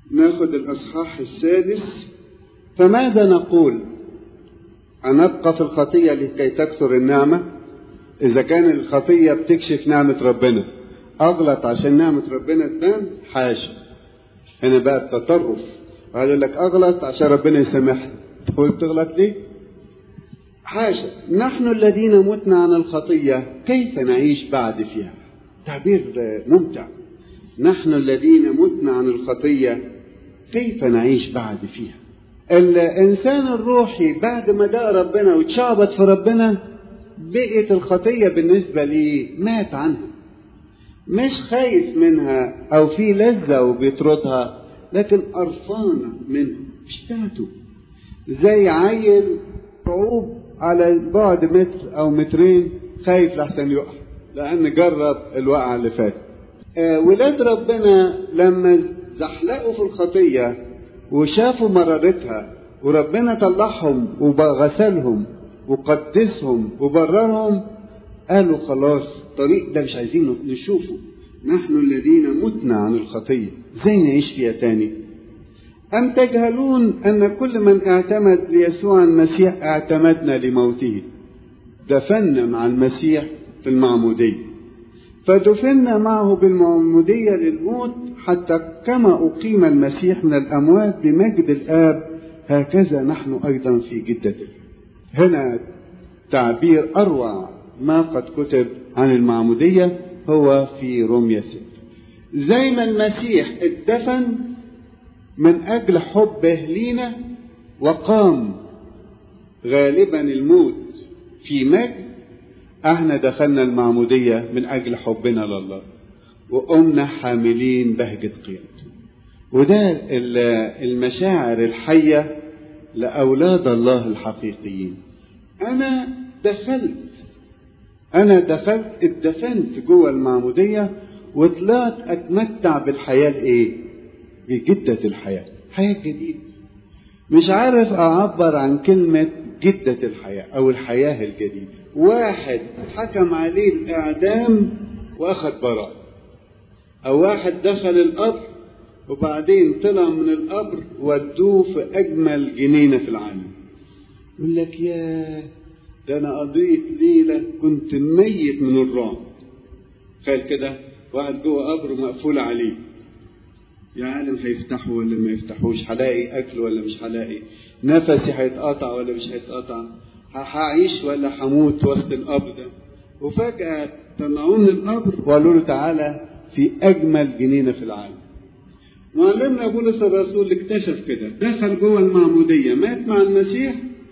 ناخد الأصحاح السادس فماذا نقول أنبقى في الخطية لكي تكثر النعمة إذا كان الخطية بتكشف نعمة ربنا أغلط عشان نعمة ربنا تبان حاشا هنا بقى التطرف قال لك أغلط عشان ربنا يسامحني تقول تغلط ليه حاشا نحن الذين متنا عن الخطية كيف نعيش بعد فيها تعبير ممتع نحن الذين متنا عن الخطية كيف نعيش بعد فيها الإنسان الروحي بعد ما دق ربنا وتشعبط في ربنا بقت الخطية بالنسبة لي مات عنها مش خايف منها أو في لذة وبيطردها لكن قرفانة منها مش بتاعته زي عيل صعوب على بعد متر أو مترين خايف لحسن يقع لأن جرب الوقعة اللي فاتت آه ولاد ربنا لما زحلقوا في الخطية وشافوا مرارتها وربنا طلعهم وغسلهم وقدسهم وبررهم قالوا خلاص الطريق ده مش عايزين نشوفه نحن الذين متنا عن الخطية ازاي نعيش فيها تاني أم تجهلون أن كل من اعتمد ليسوع المسيح اعتمدنا لموته دفنا مع المسيح في المعمودية فدفنا معه بالمعمودية للموت حتى كما أقيم المسيح من الأموات بمجد الآب هكذا نحن أيضا في جدته هنا تعبير أروع ما قد كتب عن المعمودية هو في روميا 6 زي ما المسيح اتدفن من أجل حبه لينا وقام غالبا الموت في مجد احنا دخلنا المعمودية من أجل حبنا لله وقمنا حاملين بهجة قيامته وده المشاعر الحية لأولاد الله الحقيقيين أنا دخلت أنا دخلت اتدفنت جوه المعمودية وطلعت أتمتع بالحياة الإيه؟ بجدة الحياة حياة جديدة مش عارف أعبر عن كلمة جدة الحياة أو الحياة الجديدة واحد حكم عليه الإعدام وأخذ براءة أو واحد دخل القبر وبعدين طلع من القبر ودوه في أجمل جنينة في العالم يقول لك يا ده أنا قضيت ليلة كنت ميت من الرعب تخيل كده واحد جوه قبر مقفول عليه يا عالم هيفتحوا ولا ما يفتحوش هلاقي أكل ولا مش هلاقي نفسي هيتقطع ولا مش هيتقطع هعيش ولا هموت وسط القبر ده وفجأة طلعوه من القبر وقالوا له تعالى في أجمل جنينة في العالم معلمنا بولس الرسول اكتشف كده دخل جوه المعمودية مات مع المسيح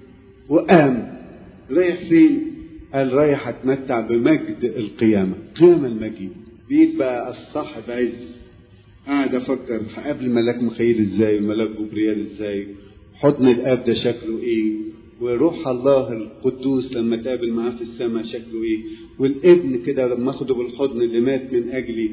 وقام رايح فين؟ قال رايح اتمتع بمجد القيامة قيامة المجيد بيت بقى الصاحب عز قاعد افكر هقابل ملاك مخيل ازاي وملاك جبريل ازاي حضن الاب ده شكله ايه وروح الله القدوس لما تقابل معاه في السماء شكله ايه والابن كده لما اخده بالحضن اللي مات من اجلي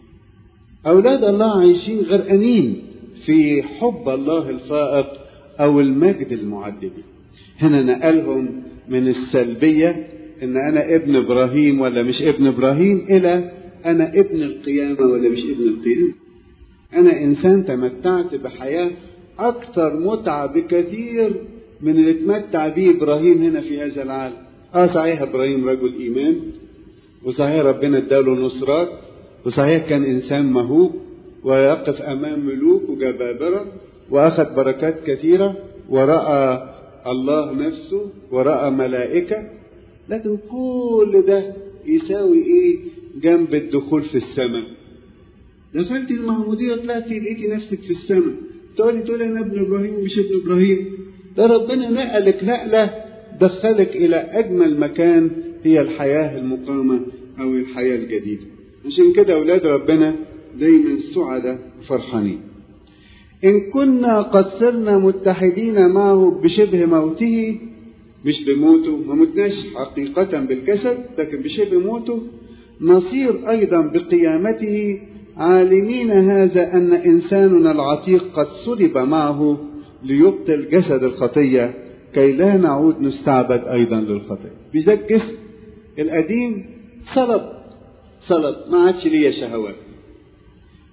اولاد الله عايشين غرقانين في حب الله الفائق او المجد المعد به هنا نقلهم من السلبيه ان انا ابن ابراهيم ولا مش ابن ابراهيم الى انا ابن القيامه ولا مش ابن القيامه انا انسان تمتعت بحياه اكثر متعه بكثير من اللي اتمتع به ابراهيم هنا في هذا العالم اه صحيح ابراهيم رجل ايمان وصحيح ربنا اداله نصرات وصحيح كان انسان مهوب ويقف امام ملوك وجبابره واخذ بركات كثيره وراى الله نفسه وراى ملائكه لكن كل ده يساوي ايه جنب الدخول في السماء دخلت المعموديه طلعتي لقيتي نفسك في السماء تقولي تقولي انا ابن ابراهيم ومش ابن ابراهيم ده ربنا نقلك نقله دخلك الى اجمل مكان هي الحياه المقامه او الحياه الجديده عشان كده اولاد ربنا دايما سعداء وفرحانين ان كنا قد صرنا متحدين معه بشبه موته مش بموته ما متناش حقيقة بالجسد لكن بشبه موته نصير أيضا بقيامته عالمين هذا أن إنساننا العتيق قد صلب معه ليبطل جسد الخطية كي لا نعود نستعبد أيضا للخطية بذا الجسم القديم صلب صلب ما عادش ليا شهوات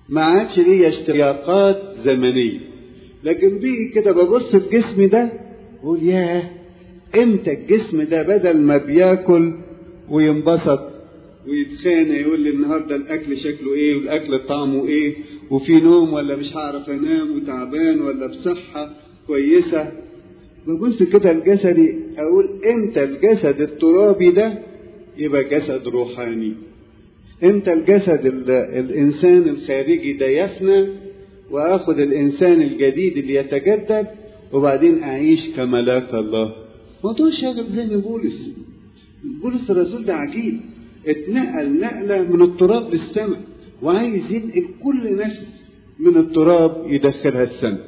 ما عادش ليا اشتياقات زمنية لكن بيجي كده ببص الجسم ده اقول ياه امتى الجسم ده بدل ما بياكل وينبسط ويتخانق يقول لي النهارده الاكل شكله ايه والاكل طعمه ايه وفي نوم ولا مش هعرف انام وتعبان ولا بصحه كويسه ببص كده لجسدي اقول امتى الجسد الترابي ده يبقى جسد روحاني امتى الجسد الانسان الخارجي ده يفنى واخد الانسان الجديد اللي يتجدد وبعدين اعيش كملاك الله موضوع شاغل زي بولس بولس الرسول ده عجيب اتنقل نقلة من التراب للسماء وعايز ينقل كل نفس من التراب يدخلها السماء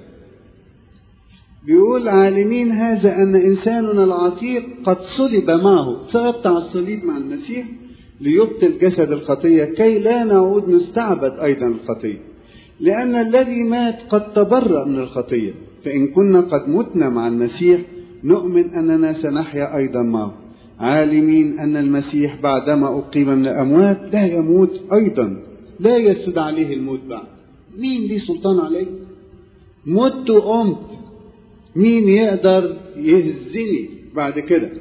بيقول عالمين هذا أن إنساننا العتيق قد صلب معه ثبت على الصليب مع المسيح ليبطل جسد الخطية كي لا نعود نستعبد أيضا الخطية لأن الذي مات قد تبرأ من الخطية فإن كنا قد متنا مع المسيح نؤمن أننا سنحيا أيضا معه عالمين أن المسيح بعدما أقيم من الأموات لا يموت أيضا لا يسد عليه الموت بعد مين ليه سلطان عليه مت وقمت مين يقدر يهزني بعد كده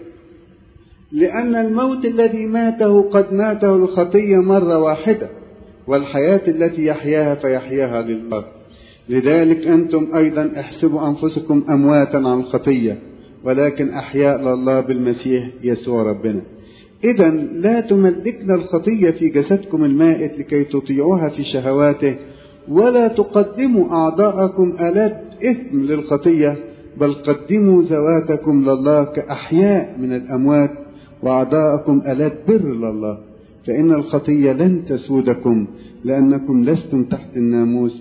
لأن الموت الذي ماته قد ماته الخطية مرة واحدة والحياة التي يحياها فيحياها لله لذلك أنتم أيضا احسبوا أنفسكم أمواتا عن الخطية ولكن أحياء لله بالمسيح يسوع ربنا إذا لا تملكنا الخطية في جسدكم المائت لكي تطيعوها في شهواته ولا تقدموا أعضاءكم آلات إثم للخطية بل قدموا ذواتكم لله كأحياء من الأموات وأعضاءكم آلات بر لله فإن الخطية لن تسودكم لأنكم لستم تحت الناموس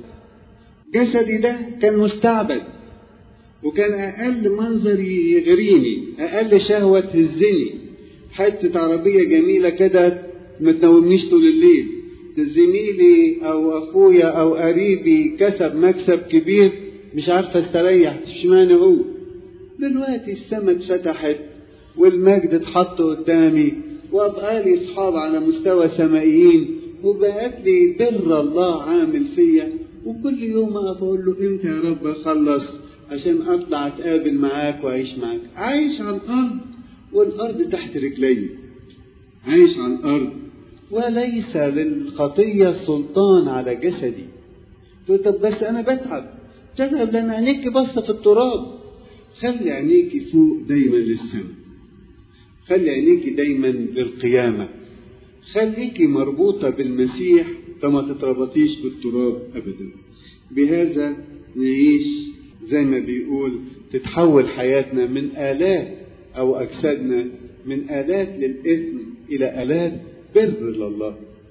جسدي ده كان مستعبد وكان أقل منظر يغريني أقل شهوة تهزني حتة عربية جميلة كده ما تنومنيش طول الليل زميلي أو أخويا أو قريبي كسب مكسب كبير مش عارفة استريح اشمعنى هو دلوقتي السما اتفتحت والمجد اتحط قدامي وابقى لي اصحاب على مستوى سمائيين وبقت لي بر الله عامل فيا وكل يوم اقف اقول له امتى يا رب اخلص عشان اطلع اتقابل معاك واعيش معاك عايش على الارض والارض تحت رجلي عايش على الارض وليس للخطيه سلطان على جسدي تقول طب بس انا بتعب تتعب لان عينيك بصه في التراب خلي عينيك فوق دايما للسماء خلي عينيك دايما للقيامه خليكي مربوطه بالمسيح فما تتربطيش بالتراب ابدا بهذا نعيش زي ما بيقول تتحول حياتنا من آلات أو أجسادنا من آلات للإثم إلى آلات بر لله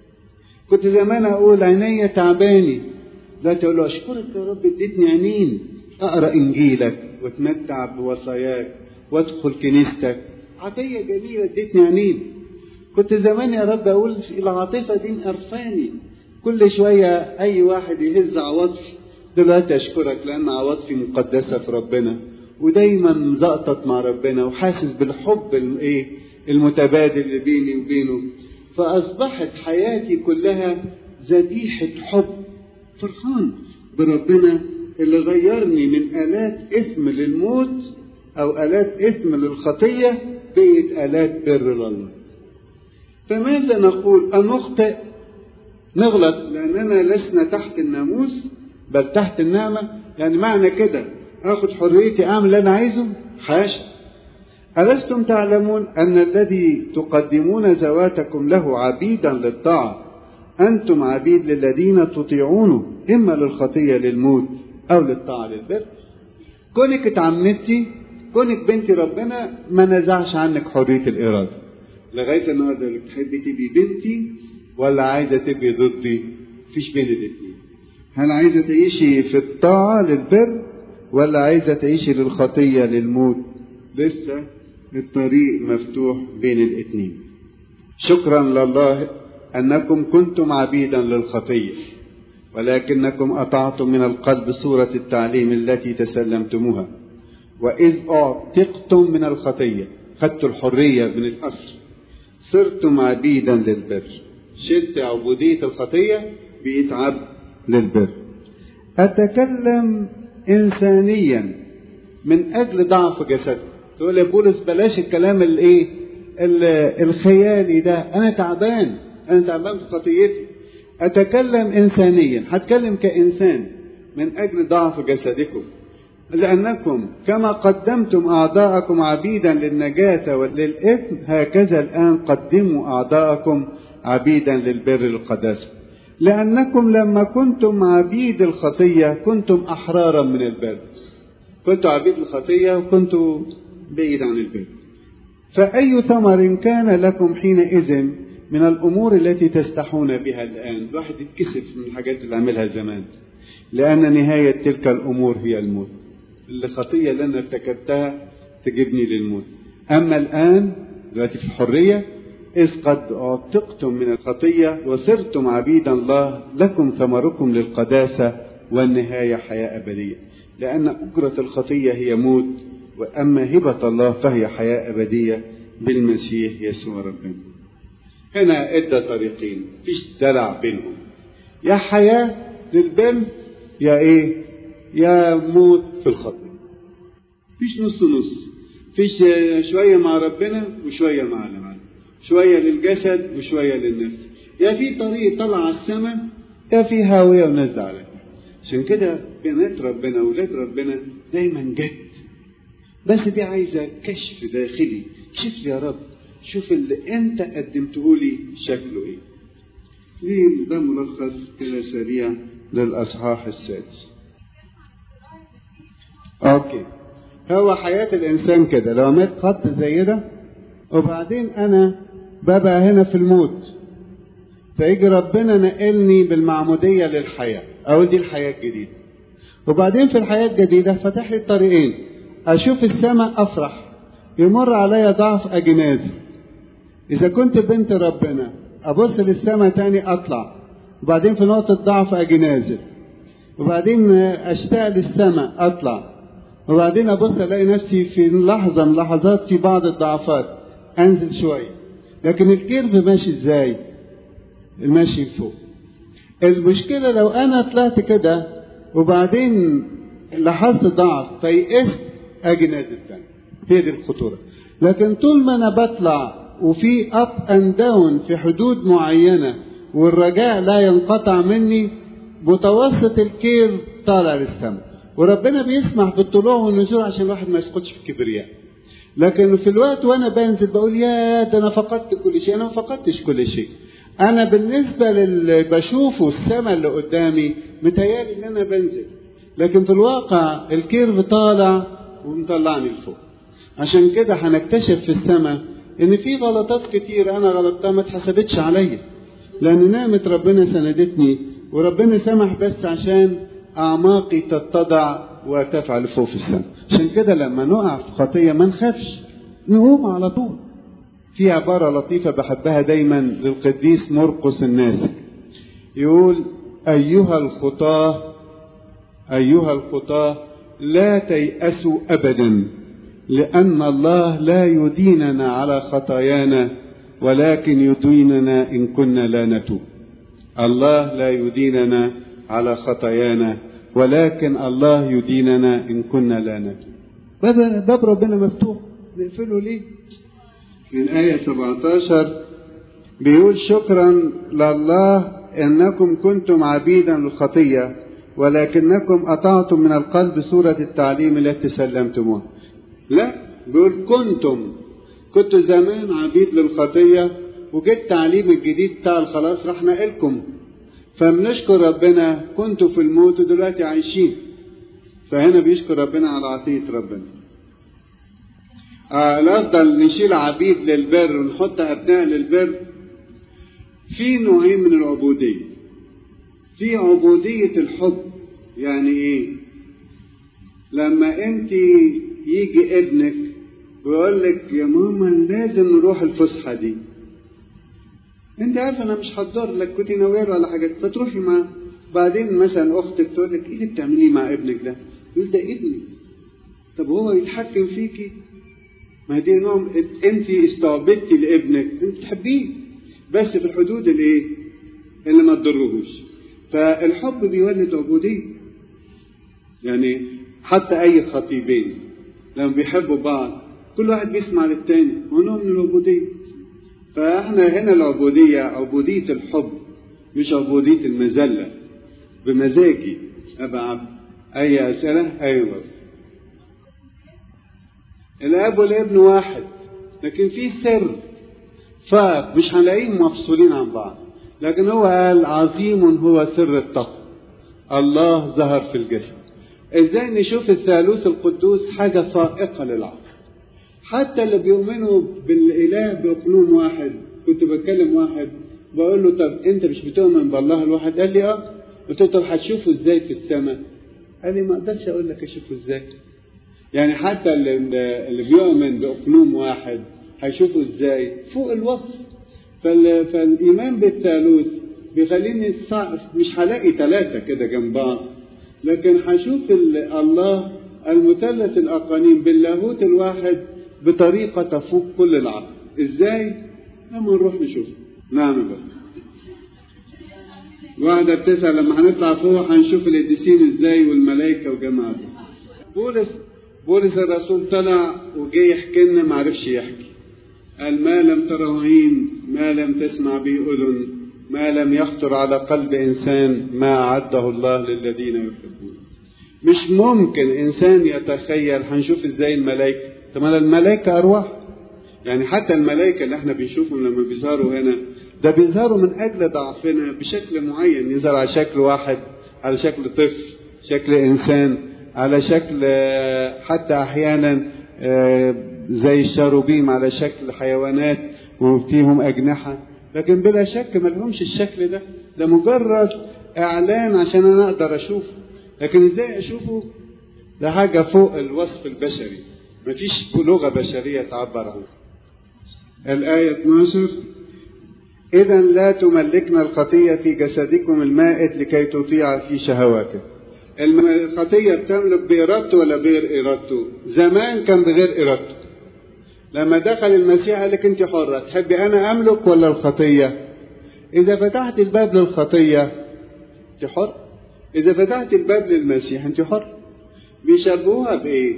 كنت زمان أقول عينيا تعباني دلوقتي أقول له أشكرك يا رب اديتني عينين أقرأ إنجيلك واتمتع بوصاياك وادخل كنيستك عطية جميلة اديتني عينين كنت زمان يا رب أقول العاطفة دي مقرفاني كل شوية أي واحد يهز عواطفي دلوقتي أشكرك لأن عواطفي مقدسة في ربنا ودايما مزقطط مع ربنا وحاسس بالحب الايه المتبادل اللي بيني وبينه فأصبحت حياتي كلها ذبيحة حب فرحان بربنا اللي غيرني من آلات إثم للموت أو آلات إثم للخطية بقت آلات بر لله فماذا نقول أنخطئ نغلط لأننا لسنا تحت الناموس بل تحت النعمة يعني معنى كده اخد حريتي اعمل اللي انا عايزه حاشا ألستم تعلمون أن الذي تقدمون ذواتكم له عبيدا للطاعة أنتم عبيد للذين تطيعونه إما للخطية للموت أو للطاعة للبر كونك اتعمدتي كونك بنتي ربنا ما نزعش عنك حرية الإرادة لغاية النهاردة اللي بتحبي تبقي بنتي ولا عايزة تبقي ضدي مفيش بين الاثنين هل عايزة تعيشي في الطاعة للبر ولا عايزة تعيشي للخطية للموت لسه الطريق مفتوح بين الاثنين شكرا لله أنكم كنتم عبيدا للخطية ولكنكم أطعتم من القلب صورة التعليم التي تسلمتموها وإذ أعتقتم من الخطية خدت الحرية من الأصل صرتم عبيدا للبر شلت عبودية الخطية بقيت عبد للبر أتكلم إنسانيا من أجل ضعف جسدي تقول يا بولس بلاش الكلام الايه الخيالي ده انا تعبان انا تعبان في خطيتي اتكلم انسانيا هتكلم كانسان من اجل ضعف جسدكم لانكم كما قدمتم اعضاءكم عبيدا للنجاه وللاثم هكذا الان قدموا اعضاءكم عبيدا للبر القداسه لانكم لما كنتم عبيد الخطيه كنتم احرارا من البر كنتوا عبيد الخطيه وكنتوا بعيد عن البر فأي ثمر كان لكم حينئذ من الأمور التي تستحون بها الآن الواحد يتكسف من الحاجات اللي عملها زمان لأن نهاية تلك الأمور هي الموت الخطية اللي أنا ارتكبتها تجيبني للموت أما الآن دلوقتي في الحرية إذ قد أعتقتم من الخطية وصرتم عبيد الله لكم ثمركم للقداسة والنهاية حياة أبدية لأن أجرة الخطية هي موت وأما هبة الله فهي حياة أبدية بالمسيح يسوع ربنا هنا ادى طريقين فيش دلع بينهم يا حياة للبر يا ايه يا موت في الخطية فيش نص نص فيش شوية مع ربنا وشوية مع العالم شوية للجسد وشوية للنفس يا في طريق طلع على السماء يا في هاوية ونزل على عشان كده بنات ربنا ولاد ربنا دايما جد بس دي عايزة كشف داخلي كشف يا رب شوف اللي انت قدمته لي شكله ايه دي ده ملخص كده سريع للاصحاح السادس اوكي هو حياة الانسان كده لو مات خط زي ده وبعدين انا ببقى هنا في الموت فيجي ربنا نقلني بالمعمودية للحياة اقول دي الحياة الجديدة وبعدين في الحياة الجديدة فتح لي الطريقين أشوف السماء أفرح يمر عليا ضعف أجنازي إذا كنت بنت ربنا أبص للسماء تاني أطلع وبعدين في نقطة ضعف أجي نازل وبعدين أشتاق للسماء أطلع وبعدين أبص ألاقي نفسي في لحظة من لحظات في بعض الضعفات أنزل شوية لكن الكيرف ماشي إزاي؟ الماشي فوق المشكلة لو أنا طلعت كده وبعدين لاحظت ضعف فيئست اجي نازل تاني هي دي الخطوره لكن طول ما انا بطلع وفي اب اند داون في حدود معينه والرجاء لا ينقطع مني متوسط الكير طالع للسماء وربنا بيسمح بالطلوع والنزول عشان الواحد ما يسقطش في الكبرياء لكن في الوقت وانا بنزل بقول يا ده انا فقدت كل شيء انا ما فقدتش كل شيء انا بالنسبه للي بشوفه السماء اللي قدامي متهيألي ان انا بنزل لكن في الواقع الكيرف طالع ومطلعني لفوق عشان كده هنكتشف في السماء ان في غلطات كتير انا غلطتها ما اتحسبتش عليا لان نعمه ربنا سندتني وربنا سمح بس عشان اعماقي تتضع وارتفع لفوق في السماء عشان كده لما نقع في خطيه ما نخافش نقوم على طول في عبارة لطيفة بحبها دايما للقديس مرقس الناسك يقول أيها الخطاة أيها الخطاة لا تيأسوا أبدا لأن الله لا يديننا على خطايانا ولكن يديننا إن كنا لا نتوب الله لا يديننا على خطايانا ولكن الله يديننا إن كنا لا نتوب باب, باب ربنا مفتوح نقفله ليه من آية 17 بيقول شكرا لله إنكم كنتم عبيدا للخطية ولكنكم أطعتم من القلب صورة التعليم التي سلمتموها لا بيقول كنتم كنتوا زمان عبيد للخطية وجه التعليم الجديد بتاع الخلاص راح نقلكم فبنشكر ربنا كنتوا في الموت ودلوقتي عايشين فهنا بيشكر ربنا على عطية ربنا آه الأفضل نشيل عبيد للبر ونحط أبناء للبر في نوعين من العبودية في عبودية الحب يعني إيه؟ لما أنت يجي ابنك ويقول لك يا ماما لازم نروح الفسحة دي انت عارفه انا مش هحضر لك كنت نوير ولا حاجه فتروحي معاه بعدين مثلا اختك تقول لك ايه اللي بتعمليه مع ابنك ده؟ يقول ده ابني طب هو يتحكم فيكي؟ ما دي نوع انت استعبدتي لابنك انت تحبيه بس في الحدود الايه؟ اللي ما تضرهوش فالحب بيولد عبودية يعني حتى أي خطيبين لما بيحبوا بعض كل واحد بيسمع للتاني هو نوع من العبودية فاحنا هنا العبودية عبودية الحب مش عبودية المذلة بمزاجي أبقى عبد أي أسئلة؟ أيوة الأب والابن واحد لكن في سر فرق مش هنلاقيهم مفصولين عن بعض لكن هو قال عظيم هو سر التقوى الله ظهر في الجسد ازاي نشوف الثالوث القدوس حاجة فائقة للعقل حتى اللي بيؤمنوا بالاله بأقلوم واحد كنت بكلم واحد بقول له طب انت مش بتؤمن بالله الواحد قال لي اه قلت له طب هتشوفه ازاي في السماء قال لي ما اقدرش اقول لك اشوفه ازاي يعني حتى اللي, اللي بيؤمن بأقلوم واحد هيشوفه ازاي فوق الوصف فال... فالايمان بالثالوث بيخليني صعب مش هلاقي ثلاثه كده جنب بعض لكن هشوف الله المثلث الاقانيم باللاهوت الواحد بطريقه تفوق كل العقل ازاي لما نروح نشوف نعم بس واحدة بتسأل لما هنطلع فوق هنشوف القديسين ازاي والملائكة وجماعته بولس بولس الرسول طلع وجه يحكي لنا ما عرفش يحكي قال ما لم تره عين ما لم تسمع به أذن ما لم يخطر على قلب إنسان ما أعده الله للذين يحبون مش ممكن إنسان يتخيل هنشوف إزاي الملائكة طب الملائكة أرواح يعني حتى الملائكة اللي احنا بنشوفهم لما بيظهروا هنا ده بيظهروا من أجل ضعفنا بشكل معين يظهر على شكل واحد على شكل طفل شكل إنسان على شكل حتى أحيانا زي الشاروبيم على شكل حيوانات وفيهم أجنحة لكن بلا شك ما لهمش الشكل ده ده مجرد إعلان عشان أنا أقدر أشوفه لكن إزاي أشوفه ده حاجة فوق الوصف البشري مفيش لغة بشرية تعبر عنها الآية 12 إذا لا تملكنا الخطية في جسدكم المائت لكي تطيع في شهواته الخطية بتملك بإرادته ولا بغير إرادته زمان كان بغير إرادته لما دخل المسيح قال لك أنت حرة تحبي أنا أملك ولا الخطية إذا فتحت الباب للخطية أنت حر إذا فتحت الباب للمسيح أنت حر بيشبهوها بإيه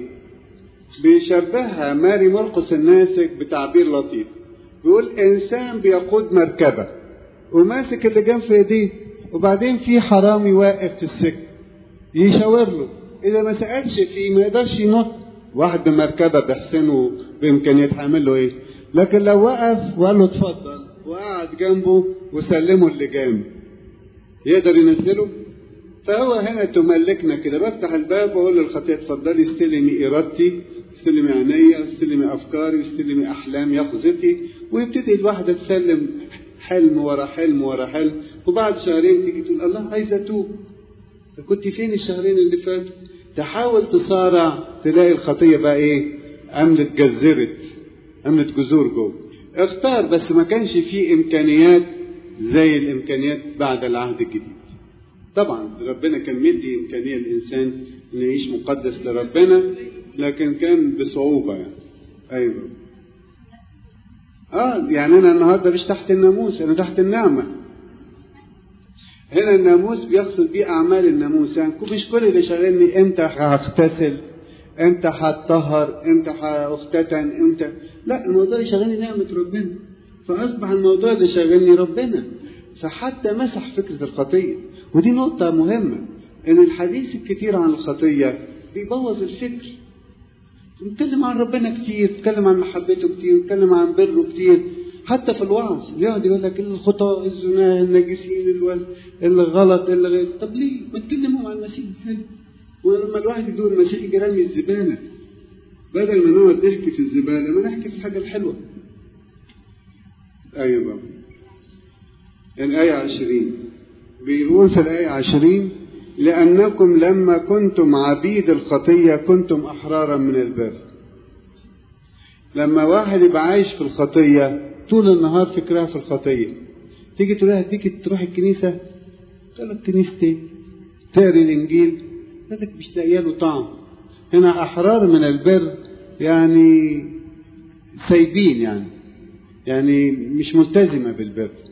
بيشبهها ماري مرقس الناسك بتعبير لطيف بيقول إنسان بيقود مركبة وماسك اللي جنب في إيديه وبعدين في حرامي واقف في السكة يشاور له إذا ما سألش فيه ما يقدرش ينط واحد بمركبة بحسنه بإمكانيات هيعمل له إيه لكن لو وقف وقال له اتفضل وقعد جنبه وسلمه اللي جنبه يقدر ينزله فهو هنا تملكنا كده بفتح الباب واقول للخطيه اتفضلي استلمي ارادتي استلمي عينيا استلمي افكاري استلمي احلام يقظتي ويبتدي الواحده تسلم حلم ورا حلم ورا حلم وبعد شهرين تيجي تقول الله عايزه اتوب كنت فين الشهرين اللي فاتوا تحاول تصارع تلاقي الخطيه بقى ايه عملت جزرت عملت جذور جوه اختار بس ما كانش فيه امكانيات زي الامكانيات بعد العهد الجديد طبعا ربنا كان مدي امكانيه للانسان انه يعيش مقدس لربنا لكن كان بصعوبه يعني ايوه اه يعني انا النهارده مش تحت الناموس انا تحت النعمه هنا الناموس بيقصد بيه اعمال الناموس يعني مش كل اللي شاغلني امتى هغتسل امتى هتطهر امتى هاختتن امتى لا الموضوع اللي شاغلني نعمه ربنا فاصبح الموضوع اللي شاغلني ربنا فحتى مسح فكره الخطيه ودي نقطة مهمة إن الحديث الكثير عن الخطية بيبوظ الفكر نتكلم عن ربنا كتير نتكلم عن محبته كتير نتكلم عن بره كتير حتى في الوعظ يقعد يقول لك الخطاة الزنا النجسين الغلط اللي غير طب ليه؟ ما تكلمهم عن المسيح حلو ولما الواحد يدور المسيح يجي رامي الزبالة بدل ما نقعد نحكي في الزبالة ما نحكي في الحاجة الحلوة أيوة بابا الآية عشرين بيقول في الآية عشرين لأنكم لما كنتم عبيد الخطية كنتم أحرارا من البر لما واحد يبقى عايش في الخطية طول النهار فكرها في الخطية تيجي تقول لها تيجي تروح الكنيسة تقول لك كنيستي تقري الإنجيل لك مش لاقيه له طعم هنا أحرار من البر يعني سايبين يعني يعني مش ملتزمة بالبر